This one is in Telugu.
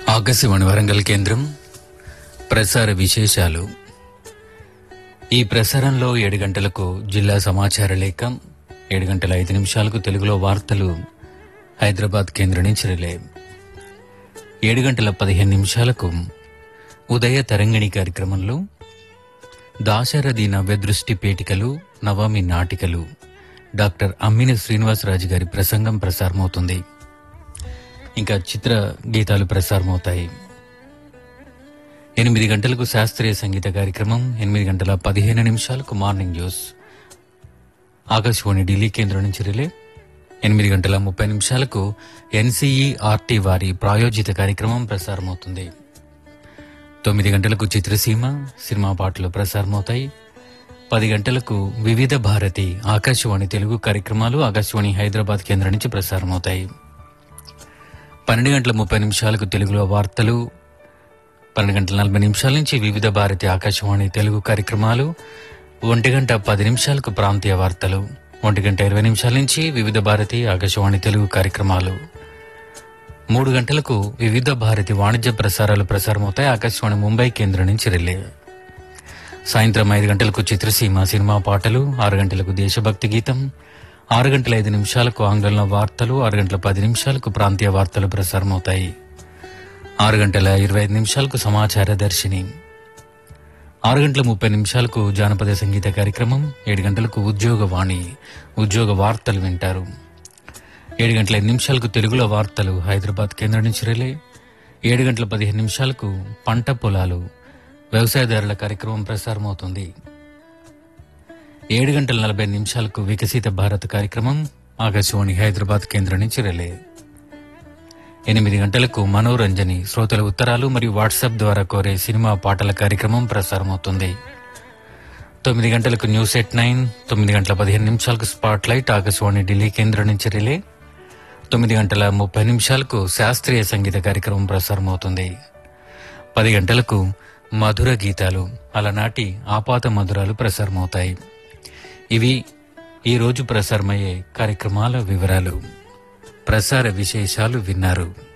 ఆకాశవాణి వరంగల్ కేంద్రం ప్రసార విశేషాలు ఈ ప్రసారంలో ఏడు గంటలకు జిల్లా సమాచార లేఖ ఏడు గంటల ఐదు నిమిషాలకు తెలుగులో వార్తలు హైదరాబాద్ కేంద్రం నుంచి రిలే ఏడు గంటల పదిహేను నిమిషాలకు ఉదయ తరంగిణి కార్యక్రమంలో దాశరథి నవ్య దృష్టి పేటికలు నవమి నాటికలు డాక్టర్ అమ్మిన శ్రీనివాసరాజు గారి ప్రసంగం ప్రసారమవుతుంది ఇంకా చిత్ర గీతాలు ప్రసారమవుతాయి ఎనిమిది గంటలకు శాస్త్రీయ సంగీత కార్యక్రమం ఎనిమిది గంటల పదిహేను నిమిషాలకు మార్నింగ్ న్యూస్ ఆకాశవాణి ఢిల్లీ కేంద్రం నుంచి రిలే ఎనిమిది గంటల ముప్పై నిమిషాలకు ఎన్సీఈఆర్టీ వారి ప్రాయోజిత కార్యక్రమం ప్రసారమవుతుంది తొమ్మిది గంటలకు చిత్రసీమ సినిమా పాటలు ప్రసారమవుతాయి పది గంటలకు వివిధ భారతి ఆకాశవాణి తెలుగు కార్యక్రమాలు ఆకాశవాణి హైదరాబాద్ కేంద్రం నుంచి ప్రసారమవుతాయి పన్నెండు గంటల ముప్పై నిమిషాలకు తెలుగులో వార్తలు పన్నెండు గంటల నలభై నిమిషాల నుంచి వివిధ భారతి ఆకాశవాణి తెలుగు కార్యక్రమాలు ఒంటి గంట పది నిమిషాలకు ప్రాంతీయ వార్తలు ఒంటి గంట ఇరవై నిమిషాల నుంచి వివిధ భారతి ఆకాశవాణి తెలుగు కార్యక్రమాలు మూడు గంటలకు వివిధ భారతి వాణిజ్య ప్రసారాలు ప్రసారమవుతాయి ఆకాశవాణి ముంబై కేంద్రం నుంచి రిలే సాయంత్రం ఐదు గంటలకు చిత్రసీమ సినిమా పాటలు ఆరు గంటలకు దేశభక్తి గీతం ఆరు గంటల ఐదు నిమిషాలకు ఆంగ్లంలో వార్తలు ఆరు గంటల పది నిమిషాలకు ప్రాంతీయ వార్తలు ప్రసారమవుతాయి ఆరు గంటల ఇరవై ఐదు నిమిషాలకు సమాచార దర్శిని ఆరు గంటల ముప్పై నిమిషాలకు జానపద సంగీత కార్యక్రమం ఏడు గంటలకు ఉద్యోగ వాణి ఉద్యోగ వార్తలు వింటారు ఏడు గంటల ఐదు నిమిషాలకు తెలుగులో వార్తలు హైదరాబాద్ కేంద్రం నుంచి రిలే ఏడు గంటల పదిహేను నిమిషాలకు పంట పొలాలు వ్యవసాయదారుల కార్యక్రమం ప్రసారమవుతుంది ఏడు గంటల నలభై నిమిషాలకు వికసిత భారత్ కార్యక్రమం ఆకాశవాణి హైదరాబాద్ కేంద్రం నుంచి రిలే ఎనిమిది గంటలకు మనోరంజని శ్రోతల ఉత్తరాలు మరియు వాట్సాప్ ద్వారా కోరే సినిమా పాటల కార్యక్రమం ప్రసారమవుతుంది తొమ్మిది గంటలకు న్యూస్ ఎట్ నైన్ తొమ్మిది గంటల పదిహేను నిమిషాలకు స్పాట్ లైట్ ఆకాశవాణి ఢిల్లీ కేంద్రం నుంచి రిలే తొమ్మిది గంటల ముప్పై నిమిషాలకు శాస్త్రీయ సంగీత కార్యక్రమం ప్రసారమవుతుంది పది గంటలకు మధుర గీతాలు అలనాటి ఆపాత మధురాలు ప్రసారమవుతాయి ఇవి ఈ రోజు ప్రసారమయ్యే కార్యక్రమాల వివరాలు ప్రసార విశేషాలు విన్నారు